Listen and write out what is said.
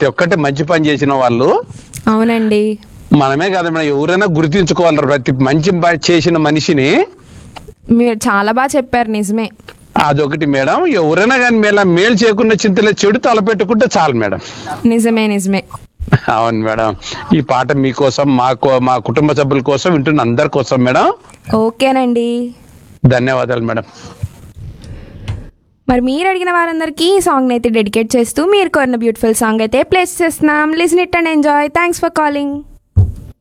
ప్రతి ఒక్కటి మంచి పని చేసిన వాళ్ళు అవునండి మనమే కాదు మేడం ఎవరైనా గుర్తించుకోవాలి ప్రతి మంచి పని చేసిన మనిషిని మీరు చాలా బాగా చెప్పారు నిజమే అదొకటి మేడం ఎవరైనా కానీ మేళ మేలు చేయకుండా చింతలే చెడు తలపెట్టుకుంటే చాలు మేడం నిజమే నిజమే అవును మేడం ఈ పాట మీకోసం మా కో- మా కుటుంబ సభ్యుల కోసం వింటున్న అందరి కోసం మేడం ఓకేనండి ధన్యవాదాలు మేడం మరి మీరు అడిగిన వారందరికీ ఈ సాంగ్ అయితే డెడికేట్ చేస్తూ మీరు కోరిన బ్యూటిఫుల్ సాంగ్ అయితే ప్లేస్ చేస్తున్నాం listen it and enjoy thanks for calling